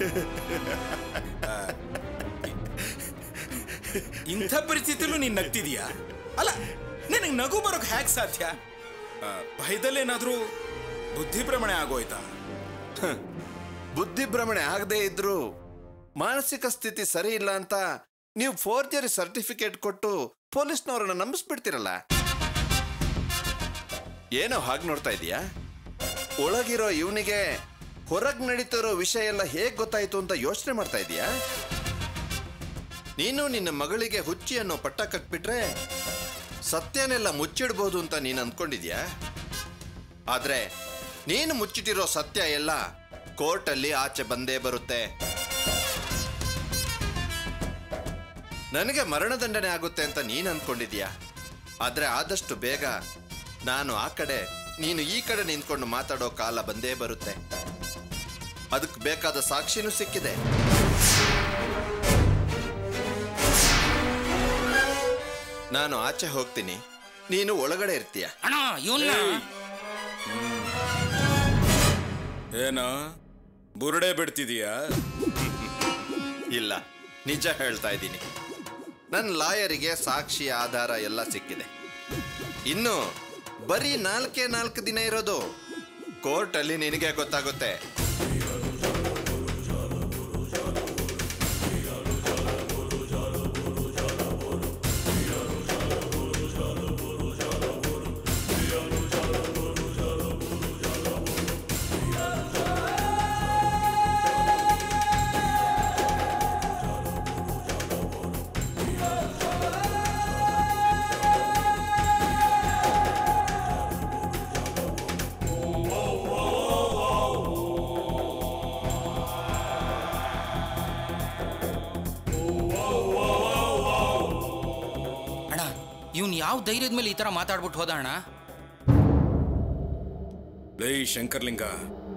ಇಂಥ ಪರಿಸ್ಥಿತಿಲೂ ನೀನ್ ನಗ್ತಿದೀಯಾ ಅಲ್ಲ ನಿನಗೆ ನಗು ಬರೋಕ್ ಹ್ಯಾಕ್ ಸಾಧ್ಯ ಆ, ಭಯದಲ್ಲೇನಾದ್ರೂ ಬುದ್ಧಿ ಭ್ರಮಣೆ ಆಗೋಯ್ತಾ ಬುದ್ಧಿಭ್ರಮಣೆ ಆಗದೆ ಇದ್ರು ಮಾನಸಿಕ ಸ್ಥಿತಿ ಸರಿ ಇಲ್ಲ ಅಂತ ನೀವು ಫೋರ್ಜರಿ ಸರ್ಟಿಫಿಕೇಟ್ ಕೊಟ್ಟು ಪೊಲೀಸ್ನವ್ರನ್ನ ನಂಬಿಸ್ಬಿಡ್ತೀರಲ್ಲ ಏನೋ ಹಾಗೆ ನೋಡ್ತಾ ಇದೀಯಾ ಒಳಗಿರೋ ಇವನಿಗೆ ಹೊರಗ್ ನಡೀತಿರೋ ವಿಷಯ ಎಲ್ಲ ಹೇಗ್ ಗೊತ್ತಾಯ್ತು ಅಂತ ಯೋಚನೆ ಮಾಡ್ತಾ ಇದೀಯಾ ನೀನು ನಿನ್ನ ಮಗಳಿಗೆ ಹುಚ್ಚಿ ಅನ್ನೋ ಪಟ್ಟ ಕಟ್ಬಿಟ್ರೆ ಸತ್ಯನೆಲ್ಲ ಮುಚ್ಚಿಡ್ಬೋದು ಅಂತ ನೀನು ಅಂದ್ಕೊಂಡಿದ್ಯಾ ಆದ್ರೆ ನೀನು ಮುಚ್ಚಿಟ್ಟಿರೋ ಸತ್ಯ ಎಲ್ಲ ಕೋರ್ಟಲ್ಲಿ ಆಚೆ ಬಂದೇ ಬರುತ್ತೆ ನನಗೆ ಮರಣದಂಡನೆ ಆಗುತ್ತೆ ಅಂತ ನೀನು ಅಂದ್ಕೊಂಡಿದ್ಯಾ ಆದ್ರೆ ಆದಷ್ಟು ಬೇಗ ನಾನು ಆ ಕಡೆ ನೀನು ಈ ಕಡೆ ನಿಂತ್ಕೊಂಡು ಮಾತಾಡೋ ಕಾಲ ಬಂದೇ ಬರುತ್ತೆ ಅದಕ್ಕೆ ಬೇಕಾದ ಸಾಕ್ಷಿನೂ ಸಿಕ್ಕಿದೆ ನಾನು ಆಚೆ ಹೋಗ್ತೀನಿ ನೀನು ಒಳಗಡೆ ಇರ್ತೀಯ ಅಣ್ಣ ಇವನ್ನ ಏನ ಬುರುಡೆ ಬಿಡ್ತಿದೀಯಾ ಇಲ್ಲ ನಿಜ ಹೇಳ್ತಾ ಇದ್ದೀನಿ ನನ್ನ ಲಾಯರಿಗೆ ಸಾಕ್ಷಿ ಆಧಾರ ಎಲ್ಲ ಸಿಕ್ಕಿದೆ ಇನ್ನು ಬರೀ ನಾಲ್ಕೇ ನಾಲ್ಕು ದಿನ ಇರೋದು ಕೋರ್ಟಲ್ಲಿ ನಿನಗೆ ಗೊತ್ತಾಗುತ್ತೆ ಅಣ್ಣ ಇವನ್ ಯಾವ ಧೈರ್ಯದ ಮೇಲೆ ಈ ತರ ಮಾತಾಡ್ಬಿಟ್ಟು ಹೋದ ಅಣ್ಣ ಲೈ ಶಂಕರ್ಲಿಂಗ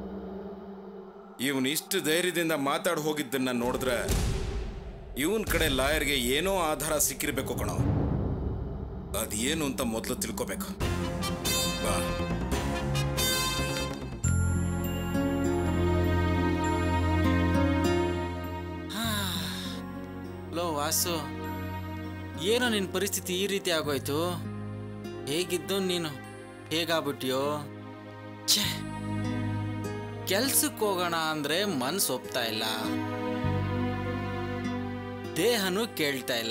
ಇವನ್ ಇಷ್ಟು ಧೈರ್ಯದಿಂದ ಮಾತಾಡ್ ಹೋಗಿದ್ದನ್ನ ನೋಡಿದ್ರೆ ಇವನ್ ಕಡೆ ಲಾಯರ್ಗೆ ಏನೋ ಆಧಾರ ಸಿಕ್ಕಿರ್ಬೇಕು ಕಣೋ ಅದೇನು ಅಂತ ಮೊದಲು ತಿಳ್ಕೊಬೇಕು ಬಾ ಲೋ ವಾಸು ಏನೋ ನಿನ್ನ ಪರಿಸ್ಥಿತಿ ಈ ರೀತಿ ಆಗೋಯ್ತು ಹೇಗಿದ್ದು ನೀನು ಹೇಗಾಗ್ಬಿಟ್ಯೋ ಛೇ ಕೆಲ್ಸಕ್ಕೆ ಹೋಗೋಣ ಅಂದ್ರೆ ಮನ್ಸು ಒಪ್ತಾ ಇಲ್ಲ ದೇಹನೂ ಕೇಳ್ತಾ ಇಲ್ಲ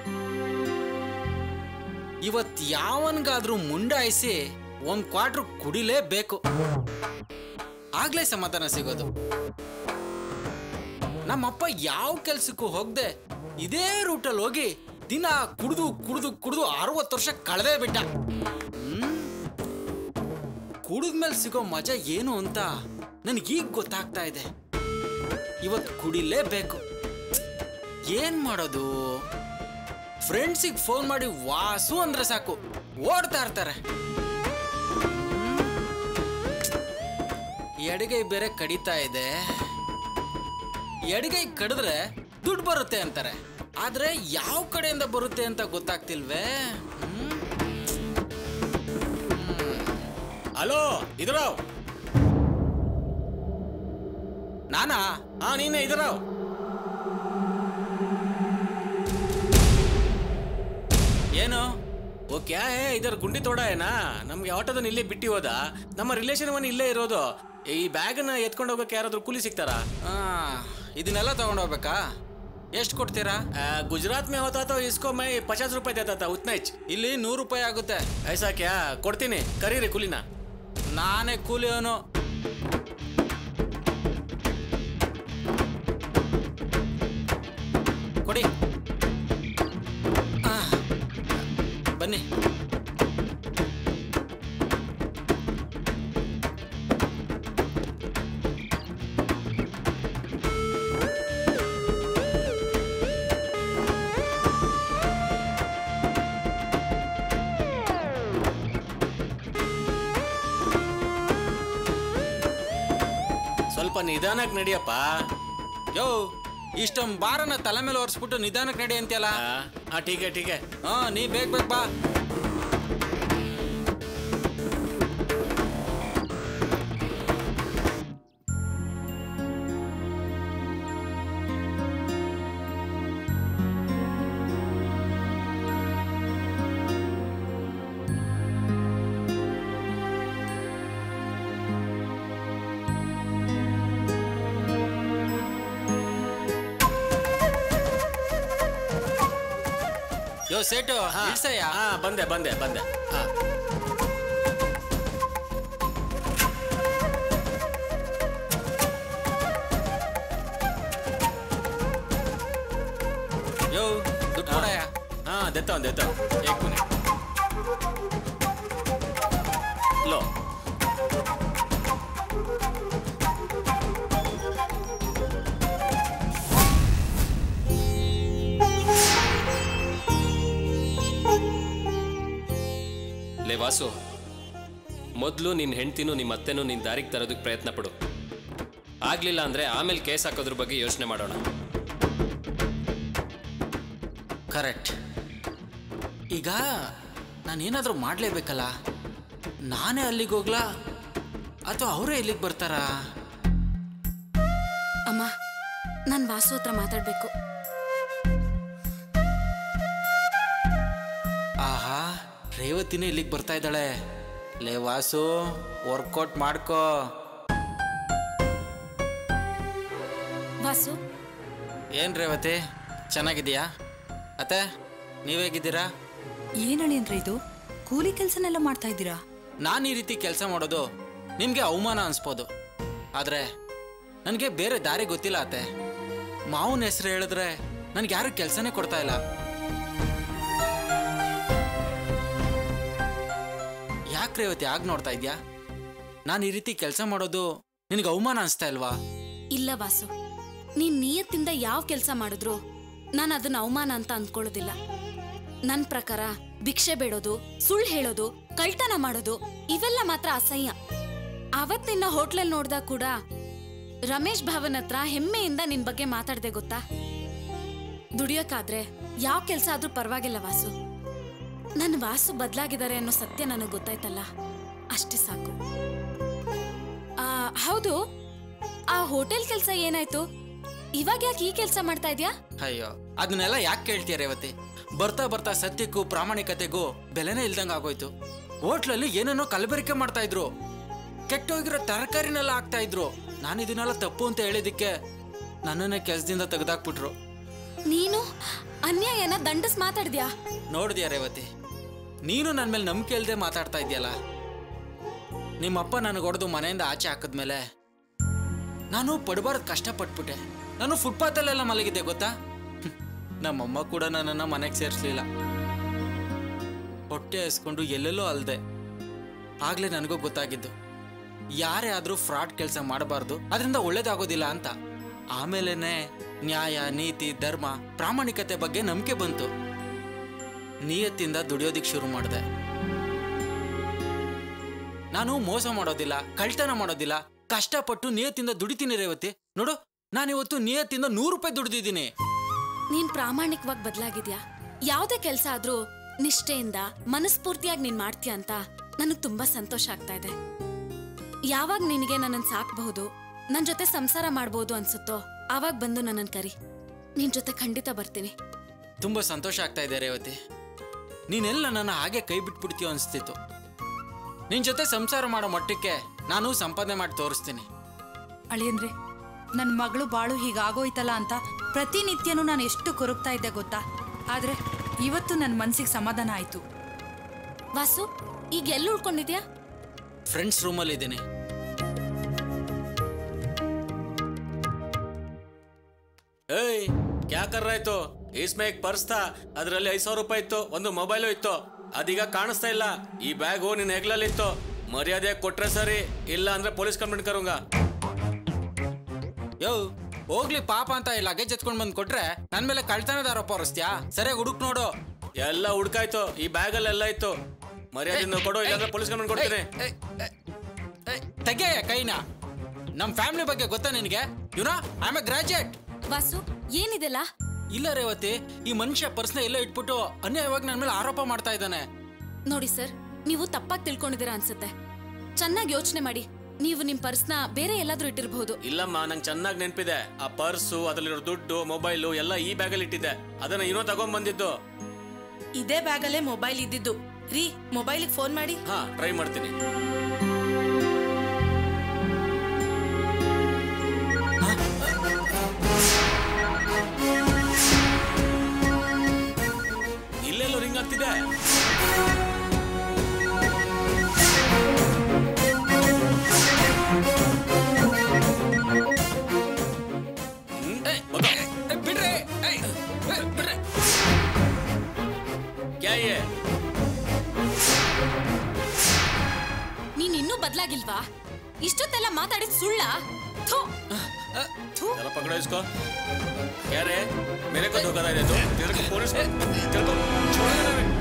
ಇವತ್ ಯಾವನ್ಗಾದ್ರೂ ಮುಂಡಾಯಿಸಿ ಒಂದ್ ಕ್ವಾರ್ಟರ್ ಕುಡಿಲೇಬೇಕು ಆಗ್ಲೇ ಸಮಾಧಾನ ಸಿಗೋದು ನಮ್ಮಪ್ಪ ಯಾವ ಕೆಲ್ಸಕ್ಕೂ ಹೋಗದೆ ಇದೇ ರೂಟಲ್ಲಿ ಹೋಗಿ ದಿನ ಕುಡ್ದು ಕುಡ್ದು ಕುಡ್ದು ಅರವತ್ತು ವರ್ಷ ಕಳೆದೇ ಬಿಟ್ಟ ಕುಡಿದ್ಮೇಲೆ ಸಿಗೋ ಮಜಾ ಏನು ಅಂತ ನನಗೀಗ ಗೊತ್ತಾಗ್ತಾ ಇದೆ ಇವತ್ತು ಕುಡಿಲೇಬೇಕು ಏನ್ ಮಾಡೋದು ಫ್ರೆಂಡ್ಸಿಗೆ ಫೋನ್ ಮಾಡಿ ವಾಸು ಅಂದ್ರೆ ಸಾಕು ಓಡ್ತಾ ಇರ್ತಾರೆ ಹ್ಮ್. ಎಡಗೈ ಬೇರೆ ಕಡಿತಾ ಇದೆ ಎಡಗೈ ಕಡಿದ್ರೆ ದುಡ್ಡು ಬರುತ್ತೆ ಅಂತಾರೆ ಆದ್ರೆ ಯಾವ ಕಡೆಯಿಂದ ಬರುತ್ತೆ ಅಂತ ಗೊತ್ತಾಗ್ತಿಲ್ವೇ ಹ್ಮ್? ಹಲೋ ಇದ್ರಾವ್ ನಾನಾ ಹಾ ನೀನೆ ಇದ್ರಾವ್ ಏನು ಓ ಕ್ಯಾ ಹೇ ಇದರ ಗುಂಡಿ ತೋಡ ಏನಾ ನಮ್ಗೆ ಆಟೋದನ್ನ ಇಲ್ಲೇ ಬಿಟ್ಟು ಹೋದ ನಮ್ಮ ರಿಲೇಷನ್ ಅವನ್ ಇಲ್ಲೇ ಇರೋದು ಈ ಬ್ಯಾಗನ್ನ ಎತ್ಕೊಂಡು ಹೋಗಕ್ಕೆ ಯಾರಾದ್ರೂ ಕೂಲಿ ಸಿಗ್ತಾರಾ ಇದನ್ನೆಲ್ಲ ತಗೊಂಡು ಹೋಗ್ಬೇಕಾ ಎಷ್ಟು ಕೊಡ್ತೀರಾ ಗುಜರಾತ್ ಮೇ ಹೋತಾ ತೋ ಇಸ್ಕೋ ಮೈ ಪಚಾಸ್ ರೂಪಾಯಿ ದೇತಾ ತಾ ಉತ್ನಾ ಹಿಚ್ ಇಲ್ಲಿ ನೂರು ರೂಪಾಯಿ ಆಗುತ್ತೆ ಐಸಾ ಕ್ಯಾ ಕೊಡ್ತೀನಿ ಕರೀರಿ ಕೂಲಿನ ನಾನೇ ಕೂಲಿ ಅವನು ಕೊಡಿ ಆ, ಬನ್ನಿ ಸ್ವಲ್ಪ ನಿಧಾನಕ್ಕೆ ನಡಿಯಪ್ಪ ಯೋ ಇಷ್ಟೊಂದು ಬಾರನ ತಲೆ ಮೇಲೆ ಒರೆಸ್ಬಿಟ್ಟು ನಿಧಾನಕ್ಕೆ ನಡಿ ಅಂತೀಯಲ್ಲ ಹಾ ಟೀಕೆ ಟೀಕೆ ಹಾ ನೀ ಬೇಗ ಬೇಗ ಬಾ ಲೋ ಸೇಟು ಇಳ್ಸಯ್ಯ ಹಾ ಬಂದೆ ಬಂದೆ ಬಂದೆ ಹಾ ಯೋ ದುಡ್ಡು ಕೊಡಯ್ಯ ಹಾ देता हूँ देता हूँ एक मिनट लो ಲೇ ವಾಸು ಮೊದಲು ನಿನ್ನ ಹೆಂಡ್ತಿನೂ ನಿಮ್ಮ ಅತ್ತೆನೂ ನಿನ್ನ ದಾರಿಗೆ ತರೋದಕ್ಕೆ ಪ್ರಯತ್ನ ಪಡು ಆಗಲಿಲ್ಲ ಅಂದರೆ ಆಮೇಲೆ ಕೇಸ್ ಹಾಕೋದ್ರ ಬಗ್ಗೆ ಯೋಚನೆ ಮಾಡೋಣ ಕರೆಕ್ಟ್ ಈಗ ನಾನೇನಾದರೂ ಮಾಡಲೇಬೇಕಲ್ಲ ನಾನೇ ಅಲ್ಲಿಗೆ ಹೋಗ್ಲಾ ಅಥವಾ ಅವರೇ ಇಲ್ಲಿಗೆ ಬರ್ತಾರಾ ಅಮ್ಮ ನಾನು ವಾಸು ಹತ್ರ ಮಾತಾಡ್ಬೇಕು ಆಹಾ ರೇವತಿನೇ ಇಲ್ಲಿಗೆ ಬರ್ತಾ ಇದ್ದಾಳೆ ಲೇ ವಾಸು ವರ್ಕೌಟ್ ಮಾಡ್ಕೋ ವಾಸು ಏನ್ ರೇವತಿ ಚೆನ್ನಾಗಿದೆಯಾ ಅತ್ತೆ ನೀವೇಗಿದ್ದೀರಾ ಏನಳಿಯನ್ರಿ ಇದು ಕೂಲಿ ಕೆಲಸನೆಲ್ಲ ಮಾಡ್ತಾ ಇದ್ದೀರಾ ನಾನು ಈ ರೀತಿ ಕೆಲಸ ಮಾಡೋದು ನಿಮಗೆ ಅವಮಾನ ಅನ್ಸ್ಬೋದು ಆದರೆ ನನಗೆ ಬೇರೆ ದಾರಿ ಗೊತ್ತಿಲ್ಲ ಅತ್ತೆ ಮಾವನ ಹೆಸರು ಹೇಳಿದ್ರೆ ನನಗೆ ಯಾರು ಕೆಲಸನೇ ಕೊಡ್ತಾ ಇಲ್ಲ ಯಾಕೆ ರೇವತಿ ಆಗ ನೋಡ್ತಾ ಇದ್ಯಾ ನಾನು ಈ ರೀತಿ ಕೆಲಸ ಮಾಡೋದು ನಿನಗೆ ಅವಮಾನ ಅನಿಸ್ತಾ ಇಲ್ವಾ ಇಲ್ಲ ವಾಸು ನೀನ್ ನಿಯತ್ತಿಂದ ಯಾವ ಕೆಲಸ ಮಾಡಿದ್ರು ನಾನು ಅದನ್ನ ಅವಮಾನ ಅಂತ ಅಂದ್ಕೊಳ್ಳೋದಿಲ್ಲ ನನ್ ಪ್ರಕಾರ ಭಿಕ್ಷೆ ಬೇಡೋದು ಸುಳ್ಳು ಹೇಳೋದು ಕಳ್ತನ ಮಾಡೋದು ಇವೆಲ್ಲ ಮಾತ್ರ ಅಸಹ್ಯ ಅವತ್ತಿನ ಹೋಟ್ಲಲ್ಲಿ ನೋಡ್ದಾಗ ಕೂಡ ರಮೇಶ್ ಭವನ್ ಹತ್ರ ಹೆಮ್ಮೆಯಿಂದ ನಿನ್ ಬಗ್ಗೆ ಮಾತಾಡ್ದೆ ಗೊತ್ತಾ ದುಡಿಯೋಕಾದ್ರೆ ಯಾವ ಕೆಲಸ ಆದ್ರೂ ಪರವಾಗಿಲ್ಲ ವಾಸು ನನ್ನ ವಾಸು ಬದಲಾಗಿದ್ದಾರೆ ಅನ್ನೋ ಸತ್ಯ ನನಗೆ ಗೊತ್ತಾಯ್ತಲ್ಲ ಅಷ್ಟೇ ಸಾಕು ಆ, ಹೌದು ಆ ಹೋಟೆಲ್ ಕೆಲಸ ಏನಾಯ್ತು ಇವಾಗ ಯಾಕೆ ಈ ಕೆಲಸ ಮಾಡ್ತಾ ಇದ್ಯಾ ಅಯ್ಯೋ ಅದನ್ನೆಲ್ಲ ಯಾಕೆ ಕೇಳ್ತೀಯ ರೇವತಿ ಬರ್ತಾ ಬರ್ತಾ ಸತ್ಯಕ್ಕೂ ಪ್ರಾಮಾಣಿಕತೆಗೂ ಬೆಲೆನೇ ಇಲ್ದಂಗ ಆಗೋಯ್ತು ಹೋಟ್ಲಲ್ಲಿ ಏನೇನೋ ಕಲಬೆರಕೆ ಮಾಡ್ತಾ ಇದ್ರು ಕೆಟ್ಟೋಗಿರೋ ತರಕಾರಿನೆಲ್ಲ ಹಾಕ್ತಾ ಇದ್ರು ನಾನು ಇದನ್ನೆಲ್ಲ ತಪ್ಪು ಅಂತ ಹೇಳಿದಿಕ್ಕೆ ನನ್ನನ್ನೇ ಕೆಲಸದಿಂದ ತೆಗೆದಾಕ್ಬಿಟ್ರು ನೀನು ಅನ್ಯಾಯನ ದಂಡಸ್ ಮಾತಾಡ್ದ್ಯಾ ನೋಡಿದ್ಯಾ ರೇವತಿ ನೀನು ನನ್ನ ಮೇಲೆ ನಂಬಿಕೆ ಇಲ್ಲದೆ ಮಾತಾಡ್ತಾ ಇದೆಯಲ್ಲ ನಿಮ್ಮಪ್ಪ ನನಗೆ ಹೊಡೆದು ಮನೆಯಿಂದ ಆಚೆ ಹಾಕಿದ್ಮೇಲೆ ನಾನು ಪಡಬಾರ್ದು ಕಷ್ಟಪಟ್ಬಿಟ್ಟೆ ನಾನು ಫುಟ್ಪಾತಲ್ಲೆಲ್ಲ ಮಲಗಿದ್ದೆ ಗೊತ್ತಾ ಹ್ಮ್. ನಮ್ಮಮ್ಮ ಕೂಡ ನನ್ನನ್ನು ಮನೆಗೆ ಸೇರಿಸ್ಲಿಲ್ಲ ಹೊಟ್ಟೆ ಹಸ್ಕೊಂಡು ಎಲ್ಲೆಲ್ಲೋ ಅಲ್ದೆ ಆಗ್ಲೇ ನನಗೂ ಗೊತ್ತಾಗಿದ್ದು ಯಾರೇ ಆದರೂ ಫ್ರಾಡ್ ಕೆಲಸ ಮಾಡಬಾರ್ದು ಅದರಿಂದ ಒಳ್ಳೇದಾಗೋದಿಲ್ಲ ಅಂತ ಆಮೇಲೆನೆ ನ್ಯಾಯ ನೀತಿ ಧರ್ಮ ಪ್ರಾಮಾಣಿಕತೆ ಬಗ್ಗೆ ನಂಬಿಕೆ ಬಂತು ನಿಯತ್ತಿಂದ ದುಡಿಯೋದಿಕ್ ಶುರು ಮಾಡಿದೆ ನಾನು ಮೋಸ ಮಾಡೋದಿಲ್ಲ ಕಳ್ತನ ಮಾಡೋದಿಲ್ಲ ಕಷ್ಟಪಟ್ಟು ನಿಯತ್ತಿಂದ ದುಡಿತೀನಿ ರೇವತಿ ನೋಡು ನಾನಿವತ್ತು ನಿಯತ್ತಿಂದ ನೂರು ರೂಪಾಯಿ ದುಡ್ದಿದ್ದೀನಿ ನೀನ್ ಪ್ರಾಮಾಣಿಕವಾಗಿ ಬದಲಾಗಿದ್ಯಾ ಯಾವ್ದೇ ಕೆಲಸ ಆದ್ರೂ ನಿಷ್ಠೆಯಿಂದ ಮನಸ್ಫೂರ್ತಿಯಾಗಿ ನೀನ್ ಮಾಡ್ತೀಯ ಅಂತ ನನಗ್ ತುಂಬಾ ಸಂತೋಷ ಆಗ್ತಾ ಇದೆ ಯಾವಾಗ ನಿನಗೆ ನನ್ನನ್ ಸಾಕ್ಬಹುದು ನನ್ ಜೊತೆ ಸಂಸಾರ ಮಾಡ್ಬೋದು ಅನ್ಸುತ್ತೋ ಆವಾಗ ಬಂದು ನನ್ನನ್ ಕರಿ ನಿನ್ ಜೊತೆ ಖಂಡಿತ ಬರ್ತೀನಿ ತುಂಬಾ ಸಂತೋಷ ಆಗ್ತಾ ಇದೆ ರೇವತಿ ನೀನೆಲ್ಲ ನನ್ನ ಹಾಗೆ ಕೈ ಬಿಟ್ಬಿಡ್ತೀಯೋ ಅನಿಸ್ತಿತ್ತು ನಿನ್ ಜೊತೆ ಸಂಸಾರ ಮಾಡೋ ಮಟ್ಟಕ್ಕೆ ನಾನು ಸಂಪಾದನೆ ಮಾಡಿ ತೋರಿಸ್ತೀನಿ ಅಳಿಯನ್ರಿ ನನ್ನ ಮಗಳು ಬಾಳು ಹೀಗಾಗೋಯ್ತಲ್ಲ ಅಂತ ಪ್ರತಿನಿತ್ಯನೂ ನಾನು ಎಷ್ಟು ಕೊರಗ್ತಾ ಇದ್ದೆ ಗೊತ್ತಾ ಆದ್ರೆ ಇವತ್ತು ನನ್ನ ಮನ್ಸಿಗೆ ಸಮಾಧಾನ ಆಯ್ತು ವಾಸು ಈಗ ಎಲ್ಲಿ ಉಳ್ಕೊಂಡಿದ್ಯಾ ಫ್ರೆಂಡ್ಸ್ ರೂಮಲ್ಲಿ ಇದ್ದೀನಿ ಏಯ್ ಕ್ಯಾ ಕರ್ ರहा है तो इसमें एक पर्स था ಅದರಲ್ಲಿ ಐದು ಸಾವಿರ ರೂಪಾಯಿ ಇತ್ತು ಒಂದು ಮೊಬೈಲು ಇತ್ತು ಅದೀಗ ಕಾಣಿಸ್ತಾ ಇಲ್ಲ ಈ ಬ್ಯಾಗು ನಿನ್ನ ಹೆಗ್ಲಲ್ಲಿ ಇತ್ತು ಮರ್ಯಾದೆ ಕೊಟ್ರೆ ಸರಿ ಇಲ್ಲ ಅಂದ್ರೆ ಪೊಲೀಸ್ ಕಂಪ್ಲೇಂಟ್ ಕರುಂಗ ಯೋ ಹೋಗ್ಲಿ ಪಾಪ ಅಂತ ಈ ಲಗೇಜ್ ಎತ್ಕೊಂಡ್ ಬಂದ್ ಕೊಟ್ರೆ ನನ್ ಮೇಲೆ ಕಳ್ತನದ ಆರೋಪ ಹೊರಿಸ್ತ್ಯಾ ಸರಿಯಾಗಿ ಹುಡುಕ್ ನೋಡು ಎಲ್ಲ ಹುಡ್ಕಾಯ್ತು ಈ ಬ್ಯಾಗಲ್ಲಿ ಎಲ್ಲ ಇತ್ತು ಮರ್ಯಾದೆ ಕೊಡು ಇಲ್ಲಾಂದ್ರೆ ಪೊಲೀಸ್ ಕಂಪ್ಲೇಂಟ್ ಕೊಡ್ತೀನಿ ಏಯ್, ಏಯ್, ಏಯ್, ತೆಗೆಯ ಕೈನ ನಮ್ ಫ್ಯಾಮಿಲಿ ಬಗ್ಗೆ ಗೊತ್ತಾ ನಿನಗೆ you know I am a graduate Vasu ಏನಿದೆಲ್ಲ ಇಲ್ಲ ರೇವತಿ ಈ ಮನುಷ್ಯ ಪರ್ಸ್ನ ಎಲ್ಲೋ ಇಟ್ಬಿಟ್ಟು ಅನ್ಯಾಯವಾಗಿ ನನ್ನ ಮೇಲೆ ಆರೋಪ ಮಾಡ್ತಾ ಇದ್ದಾನೆ ನೋಡಿ ಸರ್ ನೀವು ತಪ್ಪಾಗಿ ತಿಳ್ಕೊಂಡಿದ್ದೀರಾ ಅನ್ಸುತ್ತೆ ಚೆನ್ನಾಗಿ ಯೋಚನೆ ಮಾಡಿ ನೀವು ನಿಮ್ ಪರ್ಸ್ನ ಬೇರೆ ಎಲ್ಲಾದ್ರೂ ಇಟ್ಟಿರಬಹುದು ಇಲ್ಲಮ್ಮ ನಂಗೆ ಚೆನ್ನಾಗಿ ನೆನಪಿದೆ ಆ ಪರ್ಸು ಅದರಲ್ಲಿರೋ ದುಡ್ಡು ಮೊಬೈಲು ಎಲ್ಲ ಈ ಬ್ಯಾಗಲ್ಲಿ ಇಟ್ಟಿದ್ದೆ ಅದನ್ನ ಇನ್ನೂ ತಗೊಂಡ್ ಬಂದಿದ್ದು ಇದೇ ಬ್ಯಾಗಲ್ಲೇ ಮೊಬೈಲ್ ಇದ್ದಿದ್ದು ರೀ ಮೊಬೈಲಿಗೆ ಫೋನ್ ಮಾಡಿ ಹಾ ಟ್ರೈ ಮಾಡ್ತೀನಿ ಇಲ್ಲೆಲ್ಲೋ ಆಗ್ತಿದೆ ಹ್ಮ್? ಹೋಗೋ. ಬಿಡ್ರಿ ಏಯ್, ಏಯ್, ಬಿಡ್ರಿ ಕ್ಯಾ ಯೇ? ನೀನ್ ಇನ್ನೂ ಬದ್ಲಾಗಿಲ್ವಾ ಇಷ್ಟೊತ್ತೆಲ್ಲ ಮಾತಾಡಿದ್ ಸುಳ್ಳ ಥು. ಥು. जरा पकड़ो इसको क्या रे मेरे को धोखा दे तो तेरे को पुलिस तेरे को छोड़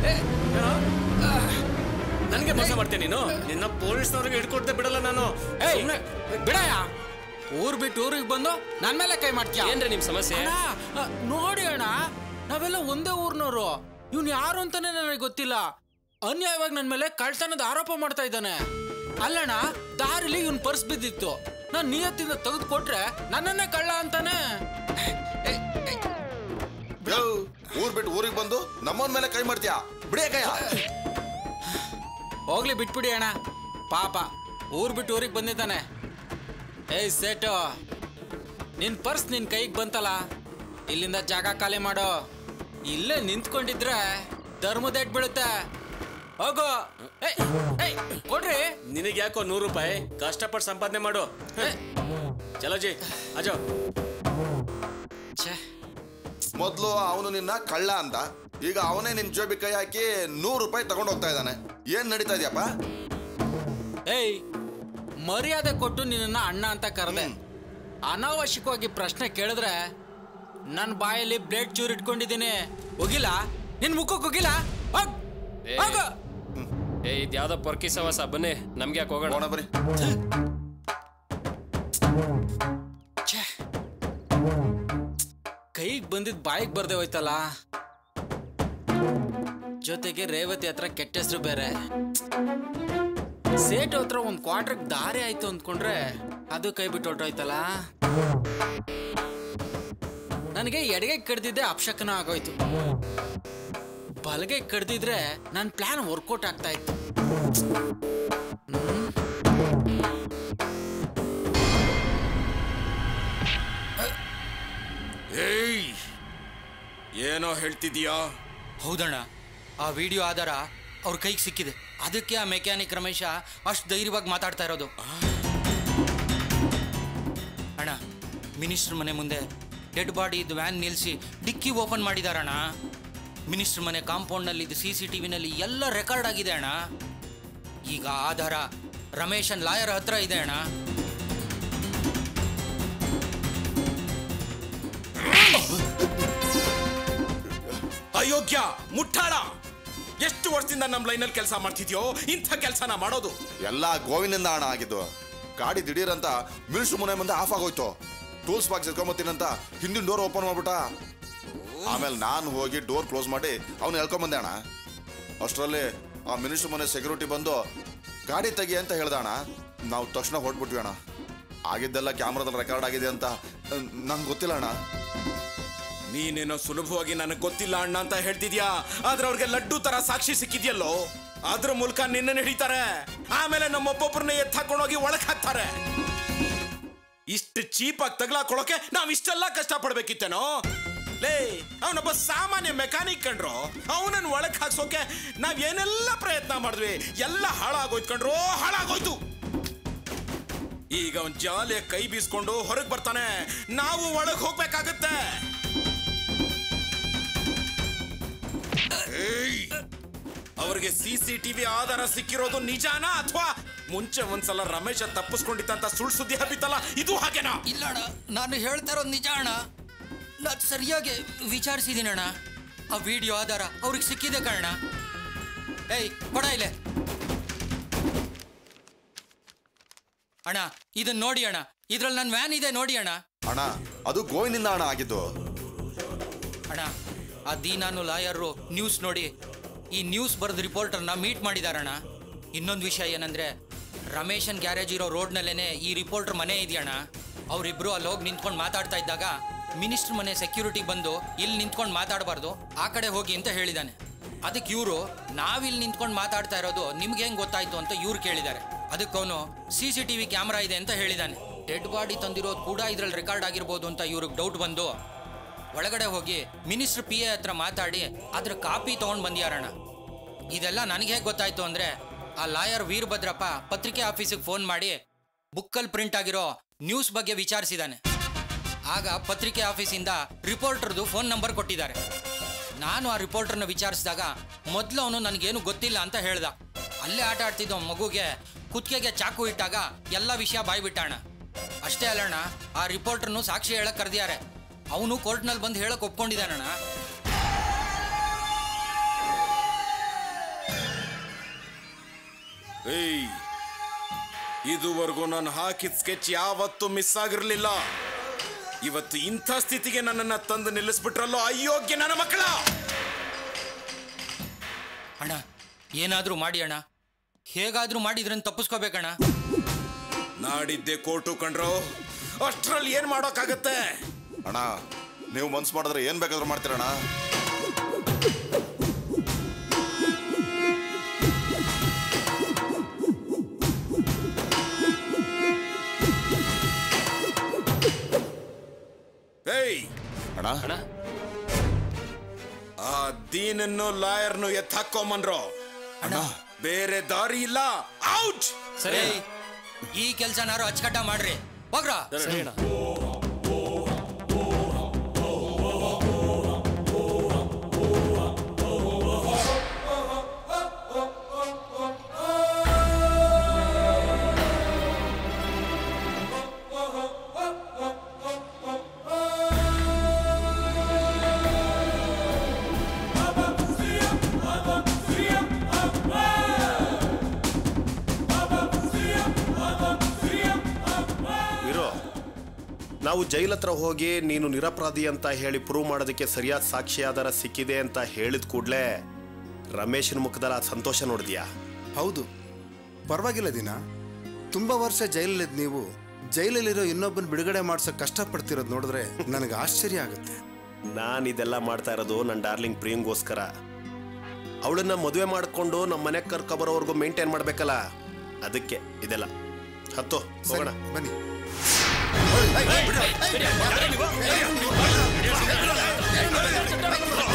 ನನಗೆ ಮೋಸ ಮಾಡ್ತೀನಿ ನೀನು ನಿನ್ನ ಪೊಲೀಸ್ನವ್ರಿಗೆ ಹಿಡ್ಕೊಡ್ತೆ ಬಿಡಲ್ಲ ನಾನು ಏಯ್ ಸುಮ್ನೆ ಬಿಡಯ್ಯ ಊರ್ ಬಿಟ್ಟು ಊರಿಗೆ ಬಂದು ನನ್ ಮೇಲೆ ಕೈ ಮಾಡ್ತೀಯ ಏನ್ರಿ ನಿಮ್ ಸಮಸ್ಯೆ ಅಣ್ಣ, ಅ, ನೋಡಿ ಅಣ್ಣ ನಾವೆಲ್ಲ ಒಂದೇ ಊರ್ನವ್ರು ಇವ್ನು ಯಾರು ಅಂತಾನೆ ನನಗೆ ಗೊತ್ತಿಲ್ಲ ಅನ್ಯಾಯವಾಗಿ ನನ್ನ ಮೇಲೆ ಕಳ್ತನದ ಆರೋಪ ಮಾಡ್ತಾ ಇದ್ದಾನೆ ಅಲ್ಲಣ್ಣ ದಾರಿಲಿ ಇವ್ನ್ ಪರ್ಸ್ ಬಿದ್ದಿತ್ತು ನಾನ್ ನಿಯತ್ತಿಂದ ತೆಗೆದು ಕೊಟ್ರೆ ನನ್ನನ್ನೇ ಕಳ್ಳ ಅಂತಾನೆ ಯೋ, ಊರ್ ಬಿಟ್ಟು ಊರಿಗೆ ಬಂದು ನಮ್ಮನ್ ಮೇಲೆ ಕೈ ಮಾಡ್ತೀಯಾ ಬಿಡಿಯ ಕೈಯ ಹೋಗ್ಲಿ ಬಿಟ್ಬಿಡಿ ಅಣ್ಣ ಪಾಪ ಊರ್ ಬಿಟ್ಟು ಊರಿಗೆ ಬಂದಿದ್ದಾನೆ ಏಯ್ ಸೇಟು ನಿನ್ ಪರ್ಸ್ ನಿನ್ ಕೈಗೆ ಬಂತಲ್ಲ ಇಲ್ಲಿಂದ ಜಾಗ ಖಾಲಿ ಮಾಡೋ ಇಲ್ಲೇ ನಿಂತ್ಕೊಂಡಿದ್ರೆ ಧರ್ಮದೇಟ್ ಬೀಳುತ್ತೆ ಹೋಗು ಏಯ್, ಏಯ್, ಕೊಡ್ರಿ ನಿನಗೆ ಯಾಕೋ ನೂರು ರೂಪಾಯಿ ಕಷ್ಟಪಟ್ಟು ಸಂಪಾದನೆ ಮಾಡು ಹ. ಚಲೋ ಜಿ ಅಜೋ ಛೇ ಮೊದ್ಲು ಅವನು ನಿನ್ನ ಕಳ್ಳ ಅಂತ ಈಗ ಅವನೇ ನಿನ್ ಜೋಬಿ ಕೈ ಹಾಕಿ ನೂರು ರೂಪಾಯಿ ತಗೊಂಡ್ ಹೋಗ್ತಾ ಇದ್ದಾನೆ ಏನ್ ನಡೀತಾ ಇದೆಯಪ್ಪ ಏಯ್ ಮರ್ಯಾದೆ ಕೊಟ್ಟು ನಿನ್ನ ಅಣ್ಣ ಅಂತ ಕರೆದೆ ಅನಾವಶ್ಯಕವಾಗಿ ಪ್ರಶ್ನೆ ಕೇಳಿದ್ರೆ ನನ್ನ ಬಾಯಲ್ಲಿ ಬ್ಲೇಡ್ ಚೂರು ಇಟ್ಕೊಂಡಿದ್ದೀನಿ ಹೋಗಿಲ್ಲ ನಿನ್ ಮುಖಕ್ಕೆ ಹೋಗಿಲ್ಲ ಹೋಗ್ ಏ. ಹೋಗು ಏ ಇದ್ಯಾವ್ದೋ ಪೊರ್ಕಿ ಸವಾಸ ಬನ್ನಿ ನಮ್ಗೆ ಯಾಕೆ ಹೋಗೋಣ ಹೋಗೋಣ ಬರೀ ಛೇ ಕೈಗೆ ಬಂದಿದ್ ಬಾಯಿಗೆ ಬರ್ದೆ ಹೋಯ್ತಲ್ಲ ಜೊತೆಗೆ ರೇವತಿ ಹತ್ರ ಕೆಟ್ಟ ಹೆಸರು ಬೇರೆ ಸೇಟು ಹತ್ರ ಒಂದ್ ಕ್ವಾರ್ಟರ್ ದಾರಿ ಆಯ್ತು ಅಂದ್ಕೊಂಡ್ರೆ ಅದು ಕೈ ಬಿಟ್ಟು ಹೊರ್ಟೋಯ್ತಲ್ಲ ನನಗೆ ಎಡಗೆ ಕಡ್ದಿದ್ದೆ ಅಪ್ಶಕನ ಆಗೋಯ್ತು ಬಲಗೆ ಕಡ್ದಿದ್ರೆ ನನ್ನ ಪ್ಲಾನ್ ವರ್ಕೌಟ್ ಆಗ್ತಾ ಇತ್ತು ಏಯ್ ಏನೋ ಹೇಳ್ತಿದೀಯಾ ಹೌದಣ್ಣ ಆ ವಿಡಿಯೋ ಆಧಾರ ಅವ್ರ ಕೈಗೆ ಸಿಕ್ಕಿದೆ ಅದಕ್ಕೆ ಆ ಮೆಕ್ಯಾನಿಕ್ ರಮೇಶ ಅಷ್ಟು ಧೈರ್ಯವಾಗಿ ಮಾತಾಡ್ತಾ ಇರೋದು ಅಣ್ಣ ಮಿನಿಸ್ಟ್ರ್ ಮನೆ ಮುಂದೆ ಡೆಡ್ ಬಾಡಿ ಇದ್ದು ವ್ಯಾನ್ ನಿಲ್ಲಿಸಿ ಡಿಕ್ಕಿ ಓಪನ್ ಮಾಡಿದಾರಣ್ಣ ಮಿನಿಸ್ಟ್ರ್ ಮನೆ ಕಾಂಪೌಂಡ್ನಲ್ಲಿ ಇದು ಸಿ ಸಿ ಟಿ ವಿನಲ್ಲಿ ಎಲ್ಲ ರೆಕಾರ್ಡ್ ಆಗಿದೆ ಅಣ್ಣ ಈಗ ಆಧಾರ ರಮೇಶನ್ ಲಾಯರ್ ಹತ್ರ ಇದೆ ಅಣ್ಣ ಅಯೋಗ್ಯ ಮುಟ್ಟಾಳ ಎಷ್ಟು ವರ್ಷದಿಂದ ನಮ್ಮ ಲೈನಲ್ಲಿ ಕೆಲಸ ಮಾಡ್ತಿದ್ಯೋ ಇಂಥ ಕೆಲಸನ ಮಾಡೋದು ಎಲ್ಲ ಗೋವಿನಿಂದ ಹಣ ಆಗಿದ್ದು ಗಾಡಿ ದಿಢೀರಂತ ಮಿಲ್ಸು ಮನೆ ಮುಂದೆ ಆಫ್ ಆಗೋಯ್ತು ಟೂಲ್ಸ್ ಬಾಕ್ಸ್ ಎತ್ಕೊಂಬತ್ತೀನಂತ ಹಿಂದಿನ ಡೋರ್ ಓಪನ್ ಮಾಡ್ಬಿಟ್ಟ ಆಮೇಲೆ ನಾನು ಹೋಗಿ ಡೋರ್ ಕ್ಲೋಸ್ ಮಾಡಿ ಅವ್ನು ಹೇಳ್ಕೊಂಬಂದೆ ಅಣ್ಣ ಅಷ್ಟರಲ್ಲಿ ಆ ಮಿನಿಸ್ಟರ್ ಮನೆ ಸೆಕ್ಯೂರಿಟಿ ಬಂದು ಗಾಡಿ ತೆಗಿ ಅಂತ ಹೇಳ್ದ ಅಣ್ಣ ನಾವು ತಕ್ಷಣ ಹೊಟ್ಬಿಟ್ವಿ ಅಣ್ಣ ಆಗಿದ್ದೆಲ್ಲ ಕ್ಯಾಮ್ರಾದಲ್ಲಿ ರೆಕಾರ್ಡ್ ಆಗಿದೆ ಅಂತ ನಂಗೆ ಗೊತ್ತಿಲ್ಲ ಅಣ್ಣ ನೀನೇನೋ ಸುಲಭವಾಗಿ ನನಗೆ ಗೊತ್ತಿಲ್ಲ ಅಣ್ಣ ಅಂತ ಹೇಳ್ತಿದ್ಯಾ ಆದ್ರೆ ಅವ್ರಿಗೆ ಲಡ್ಡು ತರ ಸಾಕ್ಷಿ ಸಿಕ್ಕಿದ್ಯಲ್ಲೋ ಅದ್ರ ಮೂಲಕ ನಿನ್ನ ಹಿಡಿತಾರೆ ಆಮೇಲೆ ನಮ್ಮೊಬ್ಬೊಬ್ಬರನ್ನ ಎತ್ತಾಕೊಂಡೋಗಿ ಒಳಗ್ ಹಾಕ್ತಾರೆ ಇಷ್ಟು ಚೀಪಾಗಿ ತಗ್ಲಾಕೊಳಕ್ಕೆ ನಾವ್ ಇಷ್ಟೆಲ್ಲ ಕಷ್ಟ ಪಡ್ಬೇಕಿತ್ತೇನೋ ಲೇ ಅವನೊಬ್ಬ ಸಾಮಾನ್ಯ ಮೆಕ್ಯಾನಿಕ್ ಕಂಡ್ರು ಅವನನ್ನ ಒಳಗ್ ಹಾಕ್ಸೋಕೆ ನಾವ್ ಏನೆಲ್ಲ ಪ್ರಯತ್ನ ಮಾಡಿದ್ವಿ ಎಲ್ಲ ಹಾಳಾಗೋಯ್ತು ಕಂಡ್ರು ಹಾಳಾಗೋಯ್ತು ಈಗ ಅವನ್ ಜಾಲಿಯ ಕೈ ಬೀಸ್ಕೊಂಡು ಹೊರಗ್ ಬರ್ತಾನೆ ನಾವು ಒಳಗ್ ಹೋಗ್ಬೇಕಾಗತ್ತೆ ಏಯ್! ಅವ್ರಿಗೆ ಸಿ ಸಿ ಟಿವಿ ಆಧಾರ ಸಿಕ್ಕಿರೋದು ನಿಜಾನಾ ಅಥವಾ ಮುಂಚೆ ಒಂದ್ಸಲ ರಮೇಶ ತಪ್ಪಿಸ್ಕೊಂಡಿತ್ತಂತ ಸುಳ್ಳು ಸುದ್ದಿ ಹಬ್ಬಿತ್ತಲ್ಲ ಇದು ಹಾಗೇನಾ ಇಲ್ಲ ಅಣ್ಣ ನಾನು ಹೇಳ್ತಾ ಇರೋದು ನಿಜ ಅಣ್ಣ ನಾನು ಸರಿಯಾಗಿ ವಿಚಾರಿಸಿದ್ದೀನಿ ಅಣ್ಣ ಆ ವಿಡಿಯೋ ಆಧಾರ ಅವ್ರಿಗೆ ಸಿಕ್ಕಿದೆ ಕಣ ಏಯ್ ಕೊಡ ಇಲ್ಲೇ ಅಣ್ಣ ಇದನ್ನ ನೋಡಿ ಅಣ್ಣ ಇದ್ರಲ್ಲಿ ನನ್ನ ವ್ಯಾನ್ ಇದೆ ನೋಡಿ ಅಣ್ಣ ಅಣ್ಣ ಅದು ಗೋವಿನಿಂದ ಹಣ ಆಗಿದ್ದು ಅಣ್ಣ ಆ ದೀನಾನು ಲಾಯರು ನ್ಯೂಸ್ ನೋಡಿ ಈ ನ್ಯೂಸ್ ಬರೆದ ರಿಪೋರ್ಟರ್ನ ಮೀಟ್ ಮಾಡಿದಾರಣ್ಣ ಇನ್ನೊಂದು ವಿಷಯ ಏನಂದ್ರೆ ರಮೇಶನ್ ಗ್ಯಾರೇಜ್ ಇರೋ ರೋಡ್ನಲ್ಲೇನೆ ಈ ರಿಪೋರ್ಟರ್ ಮನೆ ಇದೆಯಣ್ಣ ಅವರಿಬ್ರು ಅಲ್ಲಿ ಹೋಗಿ ನಿಂತ್ಕೊಂಡು ಮಾತಾಡ್ತಾ ಇದ್ದಾಗ ಮಿನಿಸ್ಟರ್ ಮನೆ ಸೆಕ್ಯೂರಿಟಿ ಬಂದು ಇಲ್ಲಿ ನಿಂತ್ಕೊಂಡು ಮಾತಾಡಬಾರ್ದು ಆ ಕಡೆ ಹೋಗಿ ಅಂತ ಹೇಳಿದಾನೆ ಅದಕ್ಕೆ ಇವರು ನಾವಿಲ್ಲಿ ನಿಂತ್ಕೊಂಡು ಮಾತಾಡ್ತಾ ಇರೋದು ನಿಮ್ಗೆ ಹೆಂಗ್ ಗೊತ್ತಾಯ್ತು ಅಂತ ಇವ್ರು ಕೇಳಿದ್ದಾರೆ ಅದಕ್ಕೆ ಅವನು C C T V camera ಇದೆ ಅಂತ ಹೇಳಿದಾನೆ ಡೆಡ್ ಬಾಡಿ ತಂದಿರೋದು ಕೂಡ ಇದ್ರಲ್ಲಿ ರೆಕಾರ್ಡ್ ಆಗಿರ್ಬೋದು ಅಂತ ಇವ್ರಿಗೆ ಡೌಟ್ ಬಂದು ಒಳಗಡೆ ಹೋಗಿ ಮಿನಿಸ್ಟರ್ ಪಿ ಎ ಹತ್ರ ಮಾತಾಡಿ ಅದ್ರ ಕಾಪಿ ತಗೊಂಡ್ ಬಂದ್ಯಾರಣ್ಣ ಇದೆಲ್ಲ ನನಗೆ ಹೇಗೆ ಗೊತ್ತಾಯ್ತು ಅಂದ್ರೆ ಆ ಲಾಯರ್ ವೀರಭದ್ರಪ್ಪ ಪತ್ರಿಕೆ ಆಫೀಸಿಗೆ ಫೋನ್ ಮಾಡಿ ಬುಕ್ಕಲ್ಲಿ ಪ್ರಿಂಟ್ ಆಗಿರೋ ನ್ಯೂಸ್ ಬಗ್ಗೆ ವಿಚಾರಿಸಿದಾನೆ ಆಗ ಪತ್ರಿಕೆ ಆಫೀಸಿಂದ ರಿಪೋರ್ಟರ್ದು ಫೋನ್ ನಂಬರ್ ಕೊಟ್ಟಿದ್ದಾರೆ ನಾನು ಆ ರಿಪೋರ್ಟರ್ನ ವಿಚಾರಿಸಿದಾಗ ಮೊದಲು ಅವನು ನನಗೇನು ಗೊತ್ತಿಲ್ಲ ಅಂತ ಹೇಳ್ದ ಅಲ್ಲೇ ಆಟ ಆಡ್ತಿದ್ದ ಅವ್ನ್ ಮಗುಗೆ ಕುತ್ತಿಗೆಗೆ ಚಾಕು ಇಟ್ಟಾಗ ಎಲ್ಲ ವಿಷಯ ಬಾಯ್ಬಿಟ್ಟಾಣ ಅಷ್ಟೇ ಅಲ್ಲಣ್ಣ ಆ ರಿಪೋರ್ಟರ್ನು ಸಾಕ್ಷಿ ಹೇಳಕ್ ಕರೆದಿದ್ದಾರೆ ಅವನು ಕೋರ್ಟ್ನಲ್ಲಿ ಬಂದು ಹೇಳಕ್ ಒಪ್ಕೊಂಡಿದ್ದಾನಣ್ಣ ಏಯ್ ಇದುವರೆಗೂ ನಾನು ಹಾಕಿದ ಸ್ಕೆಚ್ ಯಾವತ್ತೂ ಮಿಸ್ ಆಗಿರ್ಲಿಲ್ಲ ಇವತ್ತು ಇಂಥ ಸ್ಥಿತಿಗೆ ನನ್ನನ್ನ ತಂದು ನಿಲ್ಲಿಸ್ಬಿಟ್ರಲ್ಲೋ ಅಯೋಗ್ಯ ನನ್ನ ಮಕ್ಕಳ ಅಣ್ಣ ಏನಾದರೂ ಮಾಡಿ ಅಣ್ಣ ಹೇಗಾದ್ರೂ ಮಾಡಿ ಇದ್ರನ್ನ ತಪ್ಪಿಸ್ಕೋಬೇಕಣ್ಣ ನಾಡಿದ್ದೆ ಕೋರ್ಟು ಕಂಡ್ರೋ ಅಷ್ಟ್ರಲ್ಲಿ ಏನ್ ಮಾಡೋಕ್ಕಾಗತ್ತೆ ಅಣ್ಣ ನೀವು ಮನ್ಸು ಮಾಡಿದ್ರೆ ಏನ್ ಬೇಕಾದ್ರೂ ಮಾಡ್ತೀರಣ್ಣ ಏಯ್ ಅಣ್ಣ ಅಣ್ಣ ಆ ದೀನನ್ನು ಲಾಯರ್ನು ಎತ್ತಾಕೊಂಬನ್ರೋ ಅಣ್ಣ ಬೇರೆ ದಾರಿ ಇಲ್ಲ ಔಟ್ ಸರಿ ಏಯ್, ಈ ಕೆಲ್ಸನಾರು ಅಚ್ಚಕಟ್ಟ ಮಾಡ್ರಿ ಹೋಗ್ರ ಸರಿ ಅಣ್ಣ ಇರೋ ನಾವು ಜೈಲ್ ಹತ್ರ ಹೋಗಿ ನೀನು ನಿರಪರಾಧಿ ಅಂತ ಹೇಳಿ ಪ್ರೂವ್ ಮಾಡೋದಕ್ಕೆ ಸರಿಯಾದ ಸಾಕ್ಷಿ ಆಧಾರ ಸಿಕ್ಕಿದೆ ಅಂತ ಹೇಳಿದ ಕೂಡಲೇ ರಮೇಶನ ಮುಖದಲ್ಲಿ ಆ ಸಂತೋಷ ನೋಡಿದ್ಯಾ ಹೌದು ಪರವಾಗಿಲ್ಲ ದಿನ ತುಂಬ ವರ್ಷ ಜೈಲಲ್ಲಿದ್ದು ನೀವು ಜೈಲಲ್ಲಿರೋ ಇನ್ನೊಬ್ಬನ ಬಿಡುಗಡೆ ಮಾಡ್ಸೋ ಕಷ್ಟಪಡ್ತಿರೋದು ನೋಡಿದ್ರೆ ನನಗೆ ಆಶ್ಚರ್ಯ ಆಗುತ್ತೆ ನಾನು ಇದೆಲ್ಲ ಮಾಡ್ತಾ ಇರೋದು ನನ್ನ ಡಾರ್ಲಿಂಗ್ ಪ್ರಿಯಂಗೋಸ್ಕರ ಅವಳನ್ನ ಮದುವೆ ಮಾಡಿಕೊಂಡು ನಮ್ಮ ಮನೆಗೆ ಕರ್ಕೊಬರೋವರೆಗೂ ಮೇಂಟೈನ್ ಮಾಡಬೇಕಲ್ಲ ಅದಕ್ಕೆ ಇದೆಲ್ಲ ಹತ್ತು ಹೋಗೋಣ ಬನ್ನಿ ಏಯ್,